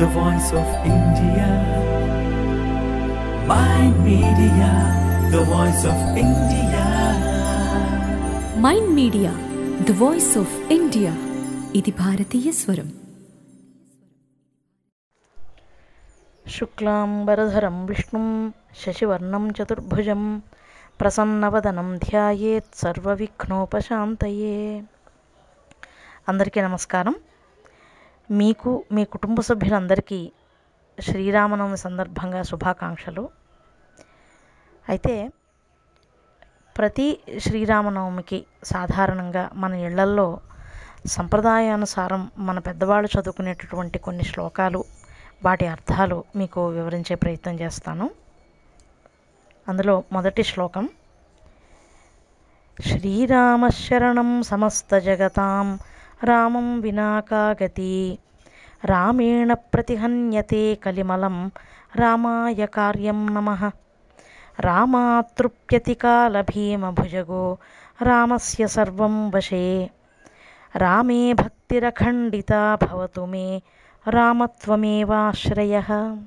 the voice of India. Mind Media, the voice of India. Mind Media the voice of India ఇది భారతీయ స్వరం శుక్లాంబరధరం విష్ణుం శశివర్ణం చతుర్భుజం ప్రసన్నవదనం ధ్యాయేత్ సర్వవిఘ్నోపశాంతయే అందరికీ నమస్కారం మీకు మీ కుటుంబ సభ్యులందరికీ శ్రీరామనవమి సందర్భంగా శుభాకాంక్షలు అయితే ప్రతి శ్రీరామనవమికి సాధారణంగా మన ఇళ్లల్లో సంప్రదాయానుసారం మన పెద్దవాళ్ళు చదువుకునేటటువంటి కొన్ని శ్లోకాలు వాటి అర్థాలు మీకు వివరించే ప్రయత్నం చేస్తాను అందులో మొదటి శ్లోకం శ్రీరామశరణం సమస్త జగతాం రామం వినాకాగతి రామేణ ప్రతిహన్యతే కలిమలం రామాయ కార్యం నమః రామాతృప్యతి కాలభీమభుజగో రామస్య సర్వం వశే రామే భక్తిరఖండితా భవతు మే రామత్వమేవాశ్రయ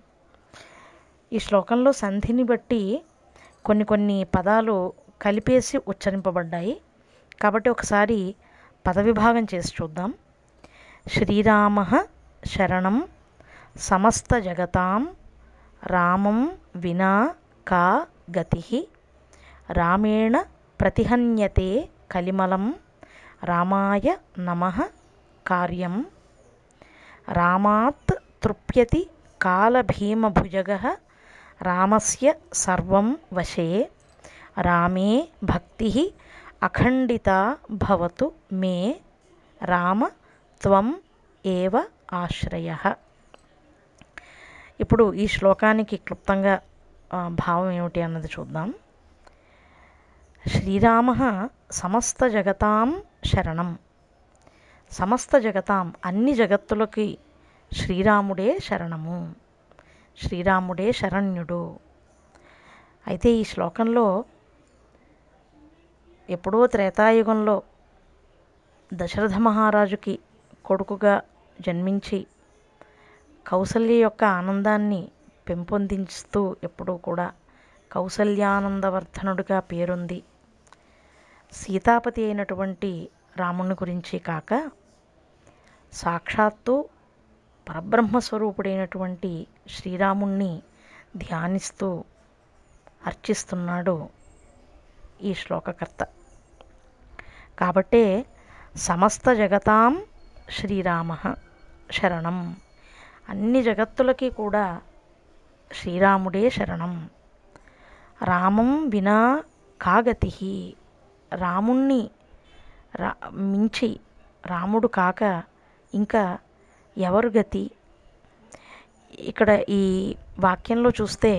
ఈ శ్లోకంలో సంధిని బట్టి కొన్ని కొన్ని పదాలు కలిపేసి ఉచ్చరింపబడ్డాయి కాబట్టి ఒకసారి పదవిభాగం చేసి చూద్దాం శ్రీరామ శరణం సమస్త జగతాం రామం వినా కా గతి రామేణ ప్రతిహన్యతే కలిమలం రామాయ నమ కార్యం రామాత్ తృప్యతి కాలభీమభుజగ రామస్య సర్వం వశే రామే భక్తి అఖండిత భవతు మే రామ త్వం ఏవ ఆశ్రయ ఇప్పుడు ఈ శ్లోకానికి క్లుప్తంగా ఆ, భావం ఏమిటి అన్నది చూద్దాం శ్రీరామ సమస్త జగతాం శరణం సమస్త జగతాం అన్ని జగత్తులకి శ్రీరాముడే శరణము శ్రీరాముడే శరణ్యుడు అయితే ఈ శ్లోకంలో ఎప్పుడో త్రేతాయుగంలో దశరథ మహారాజుకి కొడుకుగా జన్మించి కౌసల్య యొక్క ఆనందాన్ని పెంపొందిస్తూ ఎప్పుడూ కూడా కౌసల్యానందవర్ధనుడిగా పేరొంది సీతాపతి అయినటువంటి రాముని గురించి కాక సాక్షాత్తు పరబ్రహ్మస్వరూపుడైనటువంటి శ్రీరాముణ్ణి ధ్యానిస్తూ అర్చిస్తున్నాడు ఈ శ్లోకకర్త కాబట్టే సమస్త జగతాం శ్రీరామ శరణం అన్ని జగత్తులకి కూడా శ్రీరాముడే శరణం రామం వినా కాగతి రాముణ్ణి రా మించి రాముడు కాక ఇంకా ఎవరు గతి ఇక్కడ ఈ వాక్యంలో చూస్తే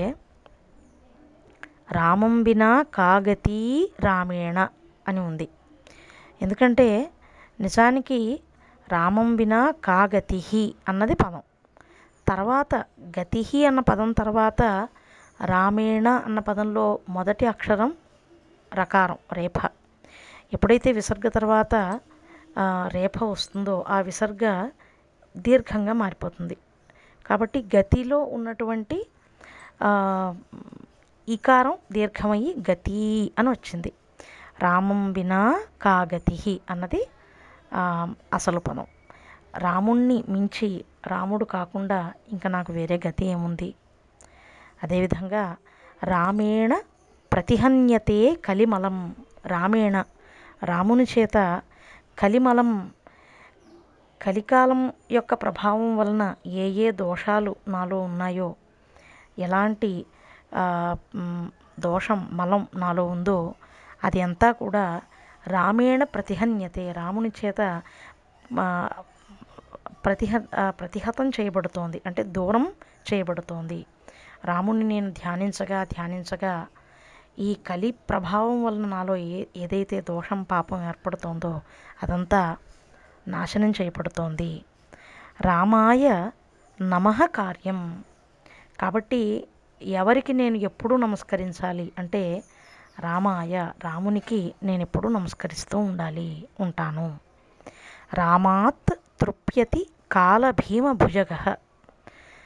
రామం వినా కాగతి రామేణ అని ఉంది ఎందుకంటే నిజానికి రామం వినా కాగతి అన్నది పదం తర్వాత గతి అన్న పదం తర్వాత రామేణ అన్న పదంలో మొదటి అక్షరం రకారం రేఫ ఎప్పుడైతే విసర్గ తర్వాత ఆ, రేఫ వస్తుందో ఆ విసర్గ దీర్ఘంగా మారిపోతుంది కాబట్టి గతిలో ఉన్నటువంటి ఆ, ఈకారం దీర్ఘమయ్యి గతి అని వచ్చింది రామం వినా కాగతి అన్నది ఆ, అసలు పదం రాముణ్ణి మించి రాముడు కాకుండా ఇంకా నాకు వేరే గతి ఏముంది అదేవిధంగా రామేణ ప్రతిహన్యతే కలిమలం రామేణ రాముని చేత కలిమలం కలికాలం యొక్క ప్రభావం వలన ఏ ఏ దోషాలు నాలో ఉన్నాయో ఎలాంటి ఆ, మ్, దోషం మలం నాలో ఉందో అది అంతా కూడా రామేణ ప్రతిహన్యతే రాముని చేత ఆ, ప్రతిహ ఆ, ప్రతిహతం చేయబడుతోంది అంటే దూరం చేయబడుతోంది రాముని నేను ధ్యానించగా ధ్యానించగా ఈ కలి ప్రభావం వలన నాలో ఏ ఏదైతే దోషం పాపం ఏర్పడుతోందో అదంతా నాశనం చేయబడుతోంది రామాయ నమః కార్యం కాబట్టి ఎవరికి నేను ఎప్పుడూ నమస్కరించాలి అంటే రామాయ రామునికి నేను ఎప్పుడూ నమస్కరిస్తూ ఉండాలి ఉంటాను రామాత్ తృప్యతి కాలభీమ భుజగ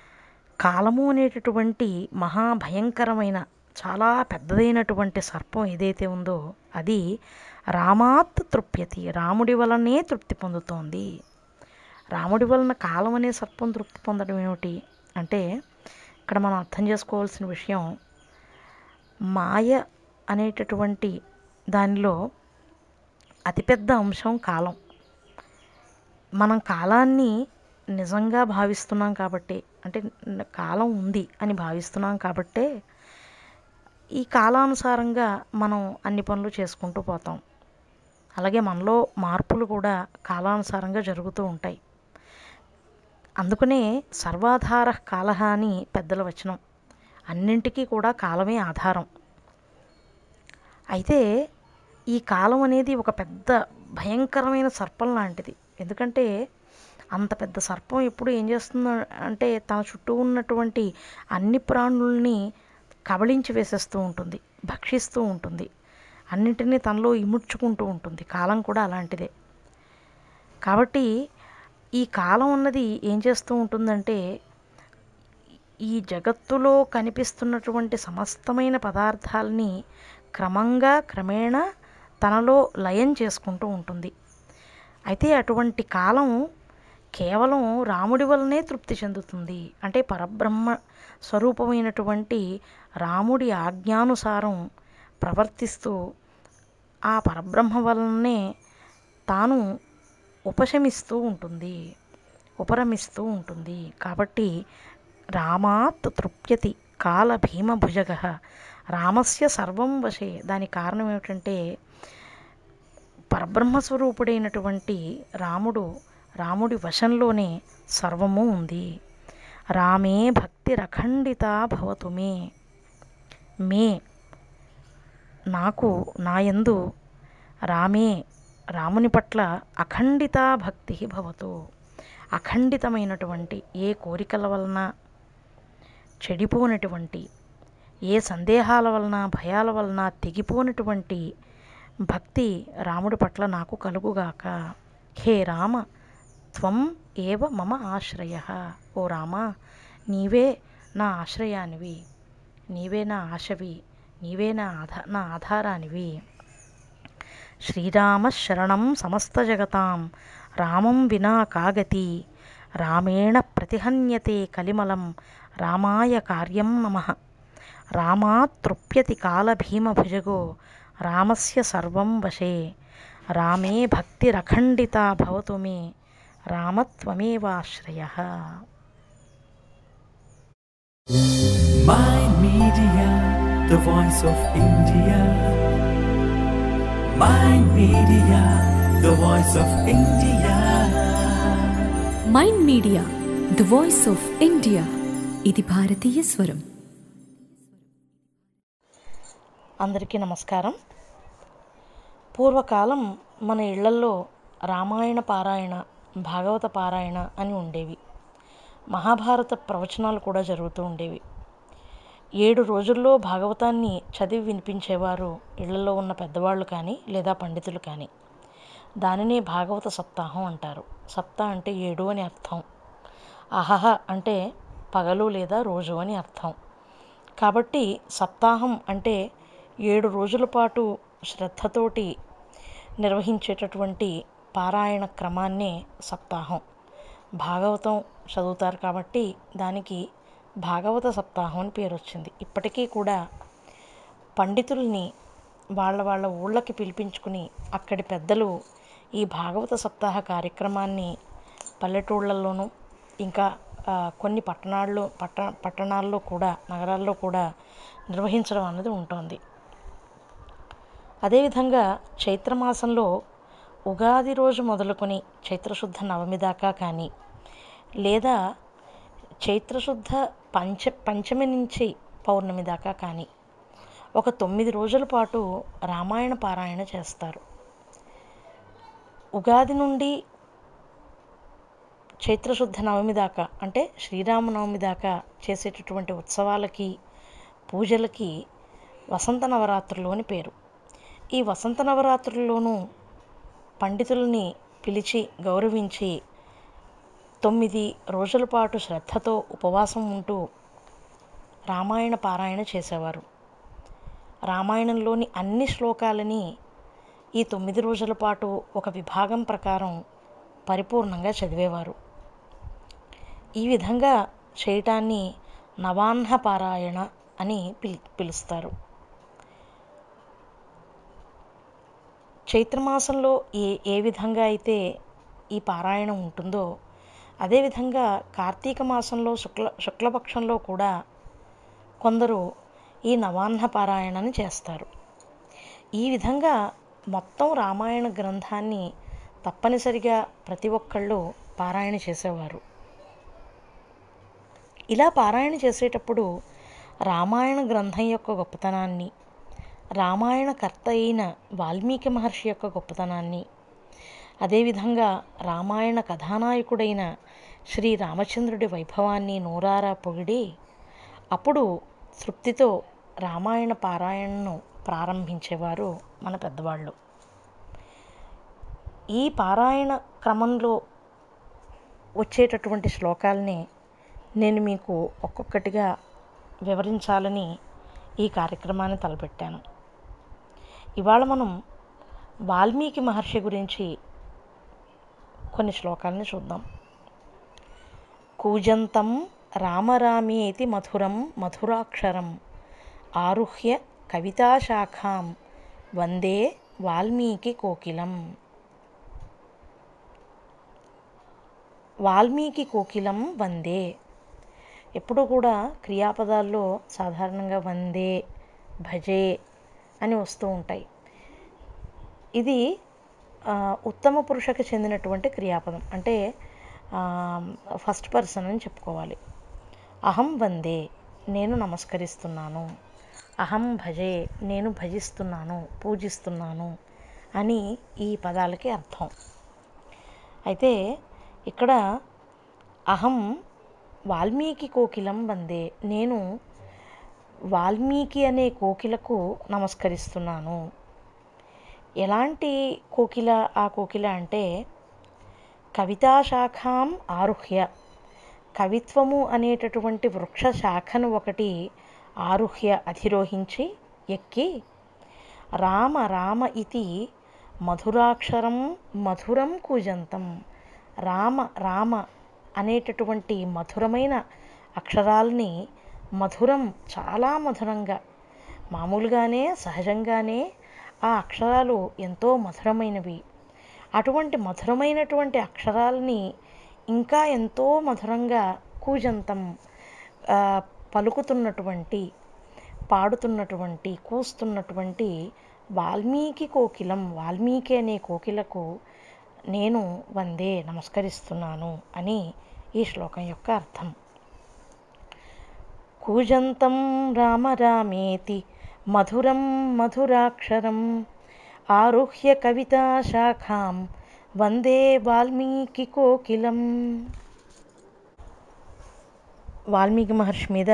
కాలము అనేటటువంటి మహాభయంకరమైన చాలా పెద్దదైనటువంటి సర్పం ఏదైతే ఉందో అది రామాత్ తృప్యతి రాముడి వలనే తృప్తి పొందుతోంది రాముడి వలన కాలం అనే సర్పం తృప్తి పొందడం ఏమిటి అంటే ఇక్కడ మనం అర్థం చేసుకోవాల్సిన విషయం మాయ అనేటటువంటి దానిలో అతిపెద్ద అంశం కాలం మనం కాలాన్ని నిజంగా భావిస్తున్నాం కాబట్టి అంటే న- కాలం ఉంది అని భావిస్తున్నాం కాబట్టే ఈ కాలానుసారంగా మనం అన్ని పనులు చేసుకుంటూ పోతాం అలాగే మనలో మార్పులు కూడా కాలానుసారంగా జరుగుతూ ఉంటాయి అందుకనే సర్వాధార కాలహ అని పెద్దల వచనం అన్నింటికీ కూడా కాలమే ఆధారం అయితే ఈ కాలం అనేది ఒక పెద్ద భయంకరమైన సర్పం లాంటిది ఎందుకంటే అంత పెద్ద సర్పం ఎప్పుడు ఏం చేస్తుంది అంటే తన చుట్టూ ఉన్నటువంటి అన్ని ప్రాణుల్ని కబళించి వేసేస్తూ ఉంటుంది భక్షిస్తూ ఉంటుంది అన్నింటినీ తనలో ఇముడ్చుకుంటూ ఉంటుంది కాలం కూడా అలాంటిదే కాబట్టి ఈ కాలం అన్నది ఏం చేస్తూ ఉంటుందంటే ఈ జగత్తులో కనిపిస్తున్నటువంటి సమస్తమైన పదార్థాలని క్రమంగా క్రమేణా తనలో లయం చేసుకుంటూ ఉంటుంది అయితే అటువంటి కాలం కేవలం రాముడి వల్లనే తృప్తి చెందుతుంది అంటే పరబ్రహ్మ స్వరూపమైనటువంటి రాముడి ఆజ్ఞానుసారం ప్రవర్తిస్తూ ఆ పరబ్రహ్మ వలనే తాను ఉపశమిస్తూ ఉంటుంది ఉపరమిస్తూ ఉంటుంది కాబట్టి రామాత్ తృప్యతి కాల భీమ భుజగ రామస్య సర్వం వశే దానికి కారణం ఏమిటంటే పరబ్రహ్మస్వరూపుడైనటువంటి రాముడు రాముడి వశంలోనే సర్వము ఉంది రామే భక్తి రఖండిత భవతు మే మే నాకు నాయందు రామే రాముని పట్ల అఖండిత భక్తి భవతు అఖండితమైనటువంటి ఏ కోరికల వలన చెడిపోనటువంటి ఏ సందేహాల వలన భయాల వలన తెగిపోనటువంటి భక్తి రాముడి పట్ల నాకు కలుగుగాక హే రామ త్వం ఏవ మమ ఆశ్రయ ఓ రామ నీవే నా ఆశ్రయానివి నీవే నా ఆశవి నీవే నా ఆధా నా ఆధారానివి శ్రీరామ శరణం సమస్త జగతాం రామం వినా కాగతి రామేణ ప్రతిహన్యతే కలిమలం రామాయ కార్యం నమ రామాత్ తృప్యతి కాలభీమభుజగో రామస్య సర్వం వశే రామే భక్తిరఖండిత భవతు మే రామత్వమేవాశ్రయ Mind Media, the voice of India. Mind Media, the voice of India. Mind Media the voice of India ఇది భారతీయ స్వరం అందరికీ నమస్కారం పూర్వకాలం మన ఇళ్లల్లో రామాయణ పారాయణ భాగవత పారాయణ అని ఉండేవి మహాభారత ప్రవచనాలు కూడా జరుగుతూ ఉండేవి ఏడు రోజుల్లో భాగవతాన్ని చదివి వినిపించేవారు ఇళ్లలో ఉన్న పెద్దవాళ్ళు కానీ లేదా పండితులు కానీ దానినే భాగవత సప్తాహం అంటారు సప్త అంటే ఏడు అని అర్థం అహహ అంటే పగలు లేదా రోజు అని అర్థం కాబట్టి సప్తాహం అంటే ఏడు రోజుల పాటు శ్రద్ధతోటి నిర్వహించేటటువంటి పారాయణ క్రమాన్నే సప్తాహం భాగవతం చదువుతారు కాబట్టి దానికి భాగవత సప్తాహం అని పేరు వచ్చింది ఇప్పటికీ కూడా పండితుల్ని వాళ్ళ వాళ్ళ ఊళ్ళకి పిలిపించుకుని అక్కడి పెద్దలు ఈ భాగవత సప్తాహ కార్యక్రమాన్ని పల్లెటూళ్ళల్లోనూ ఇంకా ఆ, కొన్ని పట్టణాల్లో పట్ట పట్టణాల్లో కూడా నగరాల్లో కూడా నిర్వహించడం అన్నది ఉంటుంది అదేవిధంగా చైత్రమాసంలో ఉగాది రోజు మొదలుకొని చైత్రశుద్ధ నవమి దాకా కానీ లేదా చైత్రశుద్ధ పంచ పంచమి నుంచి పౌర్ణమి దాకా కానీ ఒక తొమ్మిది రోజుల పాటు రామాయణ పారాయణ చేస్తారు ఉగాది నుండి చైత్రశుద్ధ నవమి దాకా అంటే శ్రీరామనవమి దాకా చేసేటటువంటి ఉత్సవాలకి పూజలకి వసంత నవరాత్రులు అని పేరు ఈ వసంత నవరాత్రుల్లోనూ పండితుల్ని పిలిచి గౌరవించి తొమ్మిది రోజుల పాటు శ్రద్ధతో ఉపవాసం ఉంటూ రామాయణ పారాయణ చేసేవారు రామాయణంలోని అన్ని శ్లోకాలని ఈ తొమ్మిది రోజుల పాటు ఒక విభాగం ప్రకారం పరిపూర్ణంగా చదివేవారు ఈ విధంగా చేయటాన్ని నవాహ్న పారాయణ అని పిలి పిలుస్తారు చైత్రమాసంలో ఏ ఏ విధంగా అయితే ఈ పారాయణం ఉంటుందో అదేవిధంగా కార్తీక మాసంలో శుక్ల శుక్లపక్షంలో కూడా కొందరు ఈ నవాహ్న పారాయణని చేస్తారు ఈ విధంగా మొత్తం రామాయణ గ్రంథాన్ని తప్పనిసరిగా ప్రతి ఒక్కళ్ళు పారాయణ చేసేవారు ఇలా పారాయణ చేసేటప్పుడు రామాయణ గ్రంథం యొక్క గొప్పతనాన్ని రామాయణ కర్త అయిన వాల్మీకి మహర్షి యొక్క గొప్పతనాన్ని అదేవిధంగా రామాయణ కథానాయకుడైన శ్రీ రామచంద్రుడి వైభవాన్ని నోరారా పొగిడి అప్పుడు తృప్తితో రామాయణ పారాయణను ప్రారంభించేవారు మన పెద్దవాళ్ళు ఈ పారాయణ క్రమంలో వచ్చేటటువంటి శ్లోకాలని నేను మీకు ఒక్కొక్కటిగా వివరించాలని ఈ కార్యక్రమాన్ని తలపెట్టాను ఇవాళ మనం వాల్మీకి మహర్షి గురించి కొన్ని శ్లోకాలని చూద్దాం కూజంతం రామరామేతి మధురం మధురాక్షరం ఆరుహ్య కవితాశాఖాం వందే వాల్మీకి కోకిలం వాల్మీకి కోకిలం వందే ఎప్పుడూ కూడా క్రియాపదాల్లో సాధారణంగా వందే భజే అని వస్తూ ఉంటాయి ఇది ఆ, ఉత్తమ పురుషకి చెందినటువంటి క్రియాపదం అంటే ఫస్ట్ పర్సన్ అని చెప్పుకోవాలి అహం వందే నేను నమస్కరిస్తున్నాను అహం భజే నేను భజిస్తున్నాను పూజిస్తున్నాను అని ఈ పదాలకి అర్థం అయితే ఇక్కడ అహం వాల్మీకి కోకిలం వందే నేను వాల్మీకి అనే కోకిలకు నమస్కరిస్తున్నాను ఎలాంటి కోకిల ఆ కోకిల అంటే కవితాశాఖాం ఆరుహ్య కవిత్వము అనేటటువంటి వృక్ష శాఖను ఒకటి ఆరుహ్య అధిరోహించి ఎక్కి రామ రామ ఇతి మధురాక్షరం మధురం కూజంతం రామ రామ అనేటటువంటి మధురమైన అక్షరాల్ని మధురం చాలా మధురంగా మామూలుగానే సహజంగానే ఆ అక్షరాలు ఎంతో మధురమైనవి అటువంటి మధురమైనటువంటి అక్షరాలని ఇంకా ఎంతో మధురంగా కూజంతం ఆ, పలుకుతున్నటువంటి పాడుతున్నటువంటి కూస్తున్నటువంటి వాల్మీకి కోకిలం వాల్మీకి అనే కోకిలకు నేను వందే నమస్కరిస్తున్నాను అని ఈ శ్లోకం యొక్క అర్థం కూజంతం రామ రామేతి మధురం మధురాక్షరం ఆరుహ్య కవితా శాఖాం వందే వాల్మీకి కోకిలం వాల్మీకి మహర్షి మీద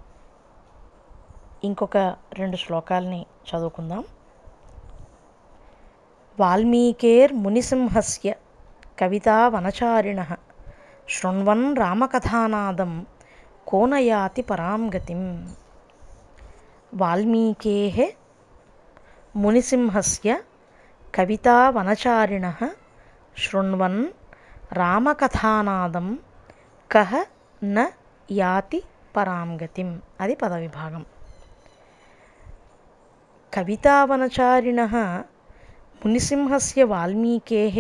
ఇంకొక రెండు శ్లోకాల్ని చదువుకుందాం వాల్మీకేర్ మునిసింహస్య కవితా వనచారిణ శృణ్వన్ రామకథానాదం కోనయాతి పరాం గతిం వాల్మీకే మునిసింహస్య కవితా వనచారిణ శృణ్వన్ రామకథానాదం కహ న యాతి పరాం గతిం అది పదవిభాగం కవితావనచారిణ మునిసింహస్య వాల్మీకేः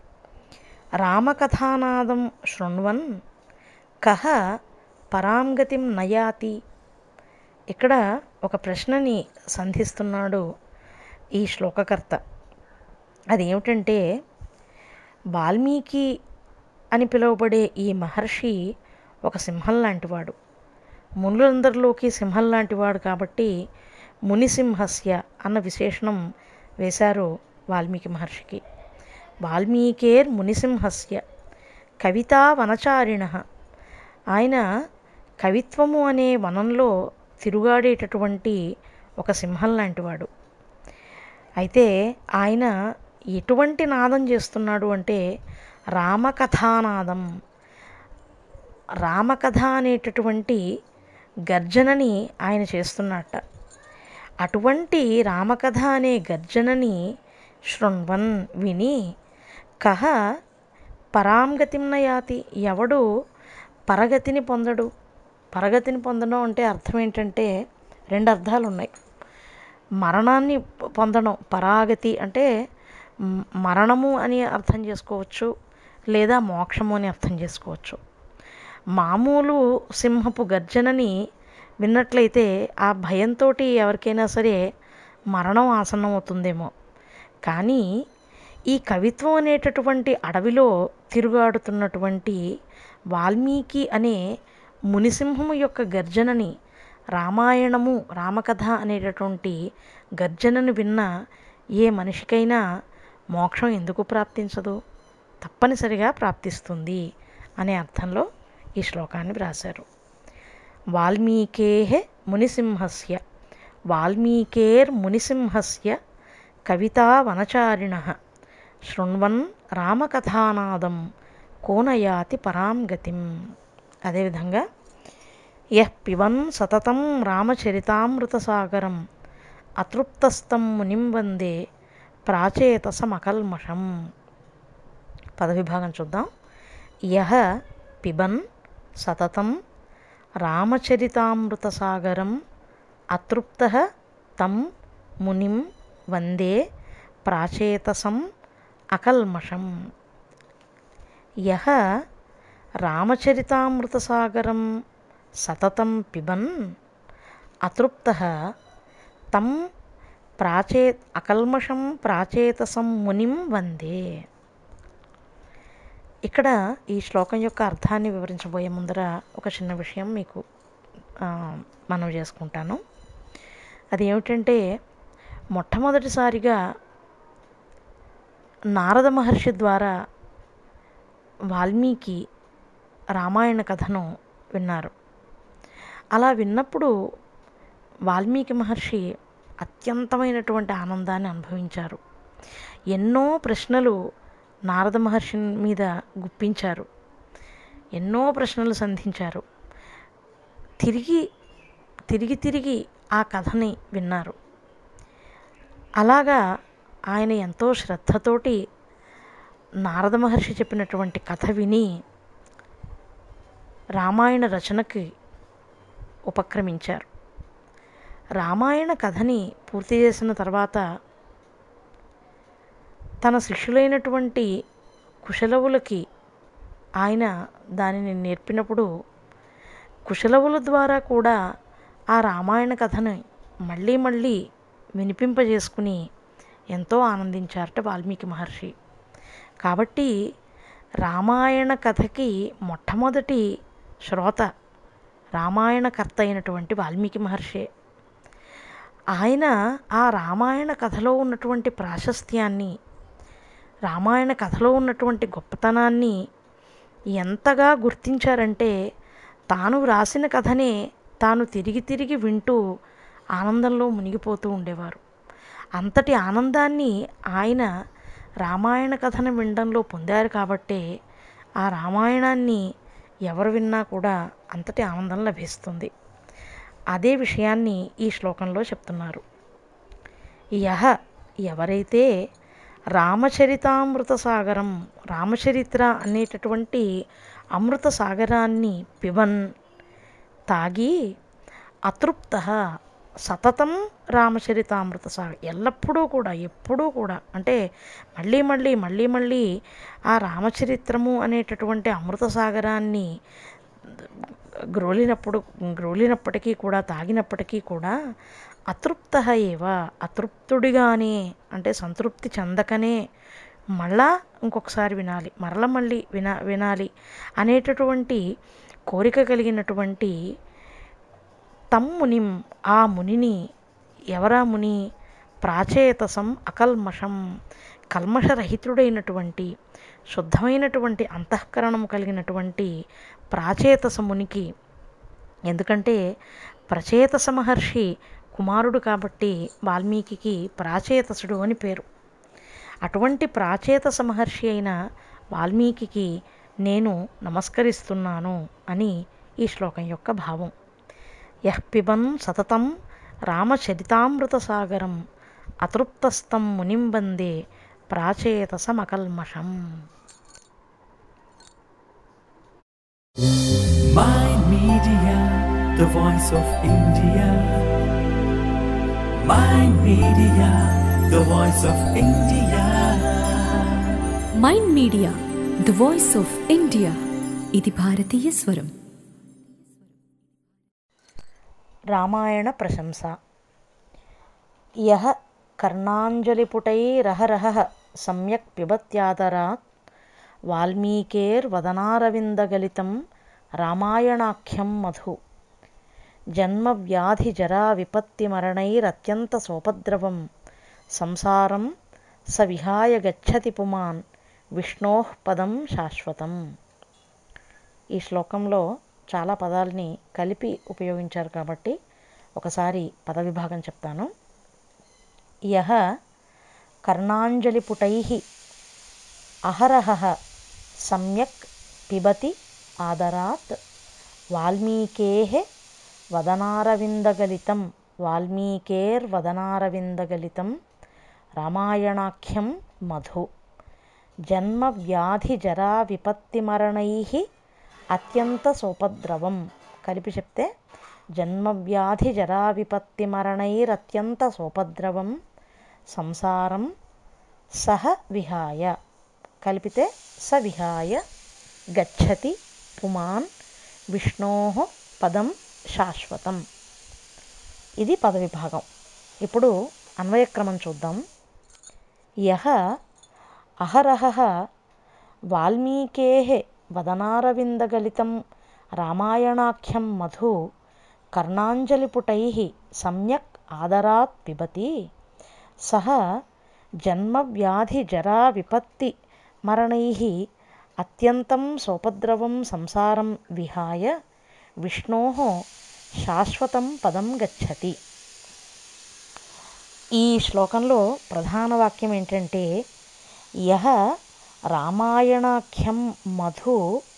రామకథానాదం శృణ్వన్ కహ పరాం గతిం నయాతి ఇక్కడ ఒక ప్రశ్నని సంధిస్తున్నాడు ఈ శ్లోకకర్త అదేమిటంటే వాల్మీకి అని పిలువబడే ఈ మహర్షి ఒక సింహం లాంటివాడు మునులందరిలోకి సింహం లాంటివాడు కాబట్టి మునిసింహస్య అన్న విశేషణం వేశారు వాల్మీకి మహర్షికి వాల్మీకేర్ మునిసింహస్య కవితా వనచారిణ ఆయన కవిత్వము అనే వనంలో తిరుగాడేటటువంటి ఒక సింహం లాంటివాడు అయితే ఆయన ఎటువంటి నాదం చేస్తున్నాడు అంటే రామకథానాదం రామకథ అనేటటువంటి గర్జనని ఆయన చేస్తున్నట్ట అటువంటి రామకథ అనే గర్జనని శృణ్వన్ విని కహ పరాంగతిం నయాతి ఎవడు పరగతిని పొందడు పరగతిని పొందడం అంటే అర్థం ఏంటంటే రెండు అర్థాలు ఉన్నాయి మరణాన్ని పొ- పొందడం పరాగతి అంటే మ్, మరణము అని అర్థం చేసుకోవచ్చు లేదా మోక్షము అని అర్థం చేసుకోవచ్చు మామూలు సింహపు గర్జనని విన్నట్లయితే ఆ భయంతో ఎవరికైనా సరే మరణం ఆసన్నం అవుతుందేమో కానీ ఈ కవిత్వం అనేటటువంటి అడవిలో తిరుగాడుతున్నటువంటి వాల్మీకి అనే మునిసింహము యొక్క గర్జనని రామాయణము రామకథ అనేటటువంటి గర్జనను విన్న ఏ మనిషికైనా మోక్షం ఎందుకు ప్రాప్తించదు తప్పనిసరిగా ప్రాప్తిస్తుంది అనే అర్థంలో ఈ శ్లోకాన్ని వ్రాశారు వాల్మీకే మునిసింహస్య వాల్మీకేర్మునిసింహస్య కవితా వనచారిణ శృణ్వన్ రామకథానాదం కోనయాతి పరాం గతిం అదేవిధంగా యః పిబన్ సతతం రామచరితామృతసాగరం అతృప్తస్థం మునిం వందే ప్రాచేతసమకల్మషం పదవిభాగం చూద్దాం యహ పిబన్ సతతం రామచరితామృతసాగరం అతృప్త తం మునిం వందే ప్రాచేతసం అకల్మషం యహ రామచరితామృతసాగరం సతతం పిబన్ అతృప్త తం ప్రాచే అకల్మషం ప్రాచేతసం మునిం వందే ఇక్కడ ఈ శ్లోకం యొక్క అర్థాన్ని వివరించబోయే ముందర ఒక చిన్న విషయం మీకు ఆ, మనం చేసుకుంటాను అది ఏమిటంటే మొట్టమొదటిసారిగా నారద మహర్షి ద్వారా వాల్మీకి రామాయణ కథను విన్నారు అలా విన్నప్పుడు వాల్మీకి మహర్షి అత్యంతమైనటువంటి ఆనందాన్ని అనుభవించారు ఎన్నో ప్రశ్నలు నారద మహర్షి మీద గుప్పించారు ఎన్నో ప్రశ్నలు సంధించారు తిరిగి తిరిగి తిరిగి ఆ కథని విన్నారు అలాగా ఆయన ఎంతో శ్రద్ధతోటి నారద మహర్షి చెప్పినటువంటి కథ విని రామాయణ రచనకి ఉపక్రమించారు రామాయణ కథని పూర్తి చేసిన తర్వాత తన శిష్యులైనటువంటి కుశలవులకి ఆయన దానిని నేర్పినప్పుడు కుశలవుల ద్వారా కూడా ఆ రామాయణ కథని మళ్ళీ మళ్ళీ వినిపింపజేసుకుని ఎంతో ఆనందించారట వాల్మీకి మహర్షి కాబట్టి రామాయణ కథకి మొట్టమొదటి శ్రోత రామాయణకర్త అయినటువంటి వాల్మీకి మహర్షే ఆయన ఆ రామాయణ కథలో ఉన్నటువంటి ప్రాశస్త్యాన్ని రామాయణ కథలో ఉన్నటువంటి గొప్పతనాన్ని ఎంతగా గుర్తించారంటే తాను వ్రాసిన కథనే తాను తిరిగి తిరిగి వింటూ ఆనందంలో మునిగిపోతూ ఉండేవారు అంతటి ఆనందాన్ని ఆయన రామాయణ కథను వినడంలో పొందారు కాబట్టే ఆ రామాయణాన్ని ఎవరు విన్నా కూడా అంతటి ఆనందం లభిస్తుంది అదే విషయాన్ని ఈ శ్లోకంలో చెప్తున్నారు యహ ఎవరైతే రామచరితామృత సాగరం రామచరిత్ర అనేటటువంటి అమృత సాగరాన్ని పిబన్ తాగి అతృప్త సతతం రామచరితామృత సాగర్ ఎల్లప్పుడూ కూడా ఎప్పుడూ కూడా అంటే మళ్ళీ మళ్ళీ మళ్ళీ మళ్ళీ ఆ రామచరిత్రము అనేటటువంటి అమృత సాగరాన్ని గ్రోలినప్పుడు గ్రోలినప్పటికీ కూడా తాగినప్పటికీ కూడా అతృప్త ఏవ అతృప్తుడిగానే అంటే సంతృప్తి చెందకనే మళ్ళా ఇంకొకసారి వినాలి మరల మళ్ళీ వినా వినాలి అనేటటువంటి కోరిక కలిగినటువంటి తమ్మునిం ఆ మునిని ఎవరా ముని ప్రాచేతసం అకల్మషం కల్మషరహితుడైనటువంటి శుద్ధమైనటువంటి అంతఃకరణం కలిగినటువంటి ప్రాచేతస మునికి ఎందుకంటే ప్రచేతస మహర్షి కుమారుడు కాబట్టి వాల్మీకి ప్రాచేతసుడు అని పేరు అటువంటి ప్రాచేతస మహర్షి అయిన వాల్మీకి నేను నమస్కరిస్తున్నాను అని ఈ శ్లోకం యొక్క భావం యః పిబన్ సతతం రామచరితామృత సాగరం అతృప్తస్థం మునిం వందే ప్రాచేతసమకల్మషం Mind Media, the voice of India. Mind Media, the voice of India. Mind Media the voice of India ఇది భారతీయ స్వరం రామాయణ ప్రశంస యః కర్ణాంజలిపుటైరహరహ సమ్యక్ పిబత్యాదరాత్ వాల్మీకేర్వదనారవిందగలితం రామాయణాఖ్యం మధు జన్మవ్యాధిజరా విపత్తిమరణైరత్యంత సోపద్రవం సంసారం స విహాయ గచ్చతి పుమాన్ విష్ణోః పదం శాశ్వతం ఈ శ్లోకంలో చాలా పదాలని కలిపి ఉపయోగించారు కాబట్టి ఒకసారి పద విభాగం చెప్తాను యహ కర్ణాంజలిపుటై అహరహ సమ్యక్ పిబతి ఆదరాత్ వాల్మీకే వదనారవిందగలితం వాల్మీకేర్వదనారవిందగలితం రామాయణాఖ్యం మధు జన్మవ్యాధిజరా విపత్తిమరణై అత్యంత సోపద్రవం కలిపి చెప్తే జన్మవ్యాధిజరా విపత్తిమరణైరత్యంత సోపద్రవం సంసారం సహ విహాయ కలిపితే స విహాయ గచ్చతి పుమాన్ విష్ణో పదం శాశ్వతం ఇది పద విభాగం ఇప్పుడు అన్వయక్రమం చూద్దాం యహ అహరహ వాల్మీకే వదనారవిందగలితం రామాయణాఖ్యం మధు కర్ణాంజలిపుటై సమ్యక్ ఆదరాత్ పిబతి సహ జన్మవ్యాధిజరా విపత్తి మరణై అత్యంతం సోపద్రవం సంసారం విహాయ విష్ణో శాశ్వతం పదం గచ్చతి ఈ శ్లోకంలో ప్రధాన వాక్యం ఏంటంటే యహ రామాయణాఖ్యం మధు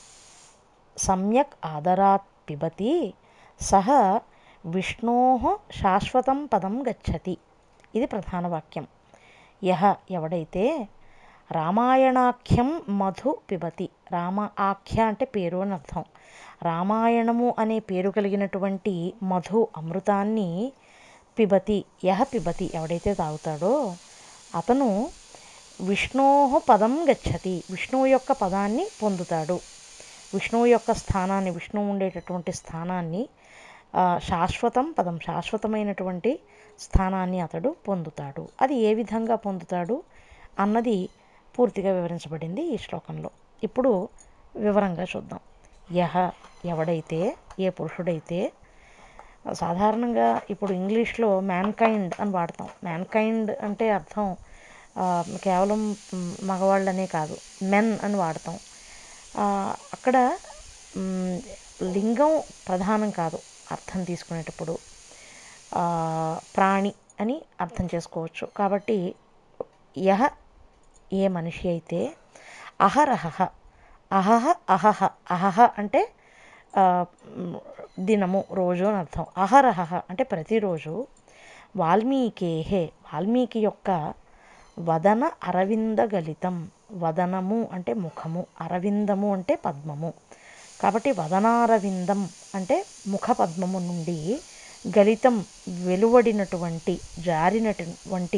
సమ్యక్ ఆదరాత్ పిబతి సహ విష్ణో శాశ్వతం పదం గచ్చతి ఇది ప్రధాన వాక్యం యహ ఎవడైతే రామాయణాఖ్యం మధు పిబతి రామ ఆఖ్య అంటే పేరు అని అర్థం రామాయణము అనే పేరు కలిగినటువంటి మధు అమృతాన్ని పిబతి యహ పిబతి ఎవడైతే తాగుతాడో అతను విష్ణో పదం గచ్చతి విష్ణువు యొక్క పదాన్ని పొందుతాడు విష్ణువు యొక్క స్థానాన్ని విష్ణువు ఉండేటటువంటి స్థానాన్ని ఆ, శాశ్వతం పదం శాశ్వతమైనటువంటి స్థానాన్ని అతడు పొందుతాడు అది ఏ విధంగా పొందుతాడు అన్నది పూర్తిగా వివరించబడింది ఈ శ్లోకంలో ఇప్పుడు వివరంగా చూద్దాం యహ ఎవడైతే ఏ పురుషుడైతే సాధారణంగా ఇప్పుడు ఇంగ్లీష్లో మ్యాన్ కైండ్ అని వాడతాం మ్యాన్ కైండ్ అంటే అర్థం ఆ, కేవలం మ్, మగవాళ్ళనే కాదు మెన్ అని వాడతాం ఆ, అక్కడ మ్, లింగం ప్రధానం కాదు అర్థం తీసుకునేటప్పుడు ఆ, ప్రాణి అని అర్థం చేసుకోవచ్చు కాబట్టి యహ ఏ మనిషి అయితే అహరహ అహహ అహహ అహహ అంటే ఆ, మ్, దినము రోజు అని అర్థం అహరహ అంటే ప్రతిరోజు వాల్మీకేహే వాల్మీకి యొక్క వదన అరవింద గలితం వదనము అంటే ముఖము అరవిందము అంటే పద్మము కాబట్టి వదనారవిందం అంటే ముఖ పద్మము నుండి గలితం వెలువడినటువంటి జారినటువంటి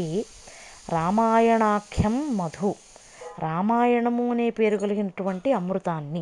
రామాయణాఖ్యం మధు రామాయణము అనే పేరు కలిగినటువంటి అమృతాన్ని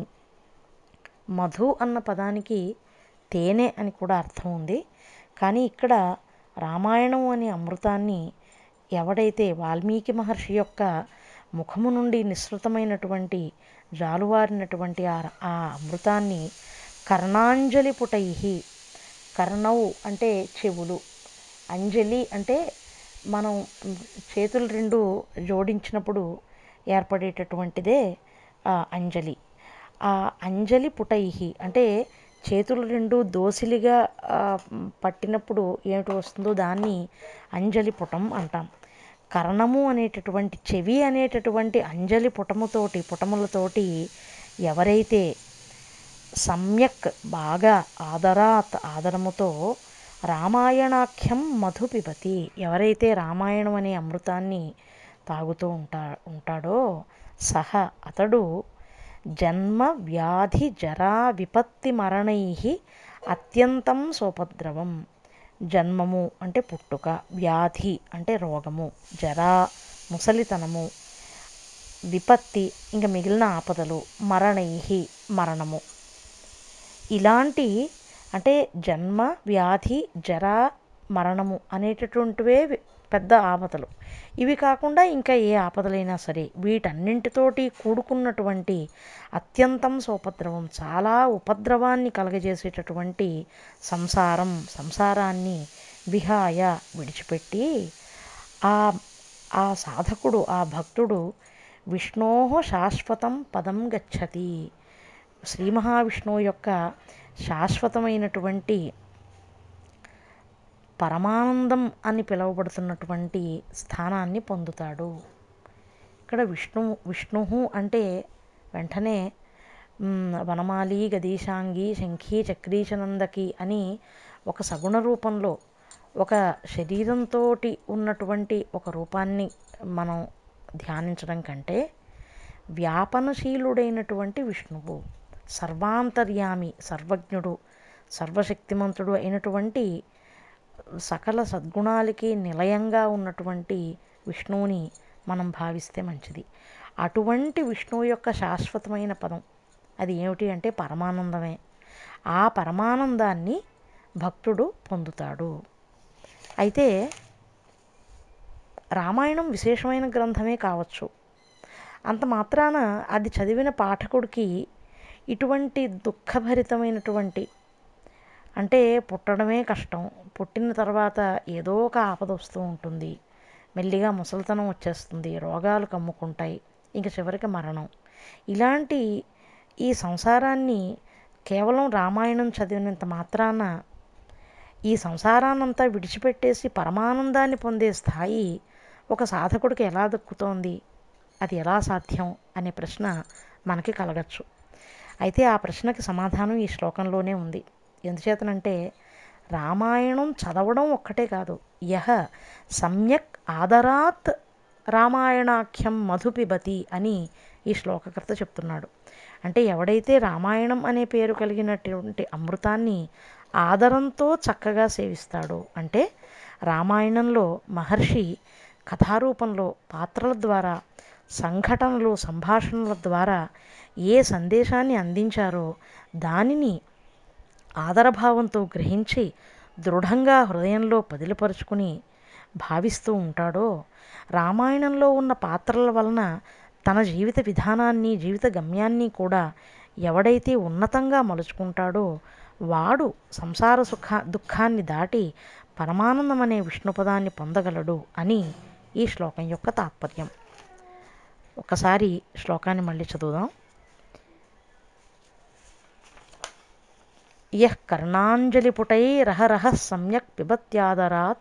మధు అన్న పదానికి తేనె అని కూడా అర్థం ఉంది కానీ ఇక్కడ రామాయణం అనే అమృతాన్ని ఎవడైతే వాల్మీకి మహర్షి యొక్క ముఖము నుండి నిస్సృతమైనటువంటి జాలువారినటువంటి ఆ ఆ అమృతాన్ని కర్ణాంజలి పుటై కర్ణవు అంటే చెవులు అంజలి అంటే మనం చేతులు రెండు జోడించినప్పుడు ఏర్పడేటటువంటిదే ఆ అంజలి ఆ అంజలి పుటై అంటే చేతులు రెండు దోసిలిగా ఆ, పట్టినప్పుడు ఏమిటి వస్తుందో దాన్ని అంజలి పుటం అంటాం కర్ణము అనేటటువంటి చెవి అనేటటువంటి అంజలి పుటముతోటి పుటములతోటి ఎవరైతే సమ్యక్ బాగా ఆదరాత్ ఆదరముతో రామాయణాఖ్యం మధు పిబతి ఎవరైతే రామాయణం అనే అమృతాన్ని తాగుతూ ఉంటా ఉంటాడో సహ అతడు జన్మ వ్యాధి జరా విపత్తి మరణై అత్యంతం సోపద్రవం జన్మము అంటే పుట్టుక వ్యాధి అంటే రోగము జరా ముసలితనము విపత్తి ఇంకా మిగిలిన ఆపదలు మరణై మరణము ఇలాంటి అంటే జన్మ వ్యాధి జర మరణము అనేటటువంటివే వి- పెద్ద ఆపదలు ఇవి కాకుండా ఇంకా ఏ ఆపదలైనా సరే వీటన్నింటితోటి కూడుకున్నటువంటి అత్యంతం సోపద్రవం చాలా ఉపద్రవాన్ని కలగజేసేటటువంటి సంసారం సంసారాన్ని విహాయ విడిచిపెట్టి ఆ ఆ సాధకుడు ఆ భక్తుడు విష్ణో శాశ్వతం పదం గచ్చతి శ్రీ మహావిష్ణువు యొక్క శాశ్వతమైనటువంటి పరమానందం అని పిలువబడుతున్నటువంటి స్థానాన్ని పొందుతాడు ఇక్కడ విష్ణు విష్ణు అంటే వెంటనే మ్, వనమాలి గదీశాంగి శంఖి చక్రీచనందకి అని ఒక సగుణ రూపంలో ఒక శరీరంతో ఉన్నటువంటి ఒక రూపాన్ని మనం ధ్యానించడం కంటే వ్యాపనశీలుడైనటువంటి విష్ణువు సర్వాంతర్యామి సర్వజ్ఞుడు సర్వశక్తిమంతుడు అయినటువంటి సకల సద్గుణాలకి నిలయంగా ఉన్నటువంటి విష్ణువుని మనం భావిస్తే మంచిది అటువంటి విష్ణువు యొక్క శాశ్వతమైన పదం అది ఏమిటి అంటే పరమానందమే ఆ పరమానందాన్ని భక్తుడు పొందుతాడు అయితే రామాయణం విశేషమైన గ్రంథమే కావచ్చు అంత మాత్రాన అది చదివిన పాఠకుడికి ఇటువంటి దుఃఖభరితమైనటువంటి అంటే పుట్టడమే కష్టం పుట్టిన తర్వాత ఏదో ఒక ఆపద వస్తూ ఉంటుంది మెల్లిగా ముసలితనం వచ్చేస్తుంది రోగాలు కమ్ముకుంటాయి ఇంక చివరికి మరణం ఇలాంటి ఈ సంసారాన్ని కేవలం రామాయణం చదివినంత మాత్రాన ఈ సంసారాన్నంతా విడిచిపెట్టేసి పరమానందాన్ని పొందే స్థాయి ఒక సాధకుడికి ఎలా దక్కుతోంది అది ఎలా సాధ్యం అనే ప్రశ్న మనకి కలగచ్చు అయితే ఆ ప్రశ్నకి సమాధానం ఈ శ్లోకంలోనే ఉంది ఎందుచేతనంటే రామాయణం చదవడం ఒక్కటే కాదు యహ సమ్యక్ ఆదరాత్ రామాయణాఖ్యం మధుపిబతి అని ఈ శ్లోకకర్త చెప్తున్నాడు అంటే ఎవడైతే రామాయణం అనే పేరు కలిగినటువంటి అమృతాన్ని ఆదరంతో చక్కగా సేవిస్తాడో అంటే రామాయణంలో మహర్షి కథారూపంలో పాత్రల ద్వారా సంఘటనలు సంభాషణల ద్వారా ఏ సందేశాన్ని అందించారో దానిని ఆదరభావంతో గ్రహించి దృఢంగా హృదయంలో పదిలపరుచుకుని భావిస్తూ ఉంటాడో రామాయణంలో ఉన్న పాత్రల వలన తన జీవిత విధానాన్ని జీవిత గమ్యాన్ని కూడా ఎవడైతే ఉన్నతంగా మలుచుకుంటాడో వాడు సంసార సుఖ దుఃఖాన్ని దాటి పరమానందం అనే విష్ణుపదాన్ని పొందగలడు అని ఈ శ్లోకం యొక్క తాత్పర్యం ఒకసారి శ్లోకాన్ని మళ్ళీ చదువుదాం యః కర్ణాంజలిపుటైరహరహ సమ్యక్ పిబత్యాదరాత్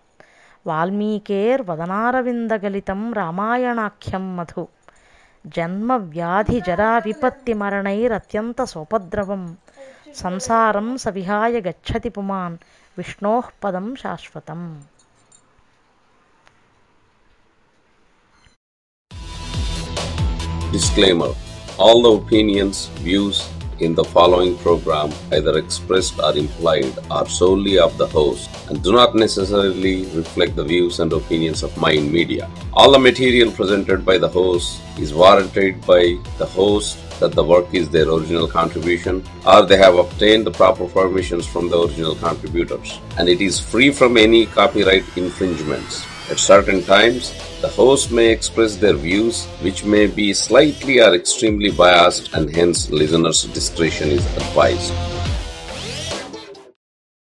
వాల్మీకేర్వదనారవిందగలితం రామాయణాఖ్యం మధు జన్మ వ్యాధి జరా విపత్తి మరణైరత్యంత సోపద్రవం సంసారం సవిహాయ గచ్చతి పుమాన్ విష్ణోః పదం శాశ్వతం Disclaimer All the opinions, views in the following program, either expressed or implied, are solely of the host and do not necessarily reflect the views and opinions of Mind Media. All the material presented by the host is warranted by the host that the work is their original contribution or they have obtained the proper permissions from the original contributors and it is free from any copyright infringements. At certain times, the host may express their views, which may be slightly or extremely biased, and hence listeners' discretion is advised.